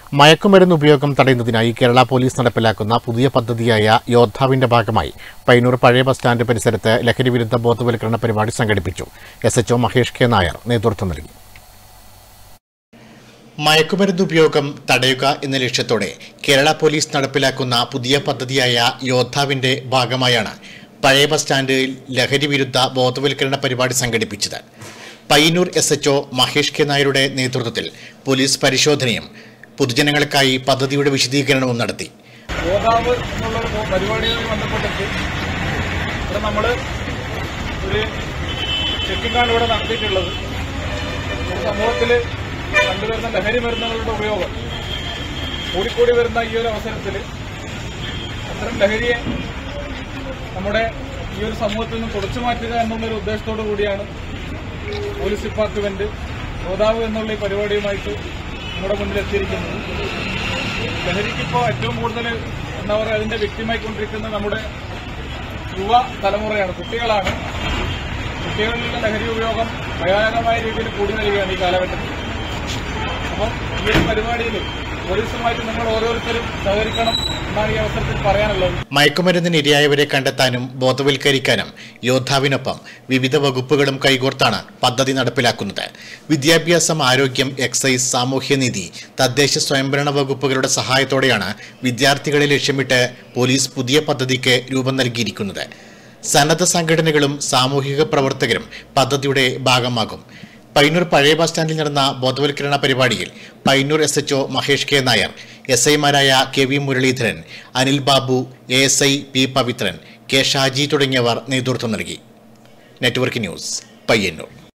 മയക്കുമരുന്ന് ഉപയോഗം തടയുന്നതിനായി കേരള പോലീസ് നടപ്പിലാക്കുന്ന പുതിയ പദ്ധതിയായ യോദ്ധാവിന്റെ ഭാഗമായി പയ്യന്നൂർ പഴയ ബസ് സ്റ്റാൻഡ് പരിസരത്ത് ലഹരി വിരുദ്ധ ബോധവൽക്കരണ പരിപാടി സംഘടിപ്പിച്ചു S HO Mahesh K Nair നേതൃത്വം നൽകി മയക്കുമരുന്ന് ഉപയോഗം തടയുക എന്ന ലക്ഷ്യത്തോടെ കേരള പോലീസ് നടപ്പിലാക്കുന്ന പുതിയ പദ്ധതിയായ യോദ്ധാവിന്റെ ഭാഗമായാണ് പഴയ ബസ് സ്റ്റാൻഡിൽ ലഹരി വിരുദ്ധ ബോധവൽക്കരണ പരിപാടി സംഘടിപ്പിച്ചത് Payyanur S HO Mahesh K നായരുടെ നേതൃത്വത്തിൽ പോലീസ് പരിശോധനയും പൊതുജനങ്ങൾക്കായി പദ്ധതിയുടെ വിശദീകരണവും നടത്തി യോദ്ധാവ് എന്നുള്ള ഒരു പരിപാടിയുമായി ബന്ധപ്പെട്ടിട്ട് ഇവിടെ നമ്മൾ ഒരു ചെക്കിംഗ് ആണ് ഇവിടെ നടത്തിയിട്ടുള്ളത് ഒരു സമൂഹത്തിൽ കണ്ടുവരുന്ന ലഹരി മരുന്നുകളുടെ ഉപയോഗം കൂടിക്കൂടി വരുന്ന ഈ ഒരു അവസരത്തിൽ അത്തരം ലഹരിയെ നമ്മുടെ ഈ ഒരു സമൂഹത്തിൽ നിന്ന് തുടച്ചു മാറ്റുക എന്നുള്ളൊരു ഉദ്ദേശത്തോടു കൂടിയാണ് പോലീസ് ഡിപ്പാർട്ട്മെന്റ് യോദ്ധാവ് എന്നുള്ള ഈ പരിപാടിയുമായിട്ട് നമ്മുടെ മുന്നിൽ എത്തിയിരിക്കുന്നത് ലഹരിക്കിപ്പോൾ ഏറ്റവും കൂടുതൽ എന്താ പറയുക അതിന്റെ വ്യക്തിമായിക്കൊണ്ടിരിക്കുന്ന നമ്മുടെ യുവ തലമുറയാണ് കുട്ടികളാണ് കുട്ടികളിലെ ലഹരി ഉപയോഗം ഭയാനകമായ രീതിയിൽ കൂടി വരികയാണ് ഈ കാലഘട്ടത്തിൽ അപ്പം ഈ ഒരു പരിപാടിയിൽ പോലീസുമായിട്ട് നിങ്ങൾ ഓരോരുത്തരും സഹകരിക്കണം എന്നാണ് ഈ അവസരത്തിൽ പറയാനുള്ളത് മയക്കുമരുന്നിന് ഇരയായവരെ കണ്ടെത്താനും ബോധവൽക്കരിക്കാനും യോദ്ധാവിനൊപ്പം വിവിധ വകുപ്പുകളും കൈകോർത്താണ് പദ്ധതി നടപ്പിലാക്കുന്നത് വിദ്യാഭ്യാസം ആരോഗ്യം എക്സൈസ് സാമൂഹ്യനീതി തദ്ദേശ സ്വയംഭരണ വകുപ്പുകളുടെ സഹായത്തോടെയാണ് വിദ്യാർത്ഥികളെ ലക്ഷ്യമിട്ട് പോലീസ് പുതിയ പദ്ധതിക്ക് രൂപം നൽകിയിരിക്കുന്നത് സന്നദ്ധ സംഘടനകളും സാമൂഹിക പ്രവർത്തകരും പദ്ധതിയുടെ ഭാഗമാകും പയ്യന്നൂർ പഴയ ബസ് സ്റ്റാൻഡിൽ നടന്ന ബോധവൽക്കരണ പരിപാടിയിൽ Payyanur S HO Mahesh K Nair S ഐമാരായ K V Muraleedharan Anil Babu A S I P Pavithran K Shaji തുടങ്ങിയവർ നേതൃത്വം നൽകി നെറ്റ്വർക്ക് ന്യൂസ് പയ്യന്നൂർ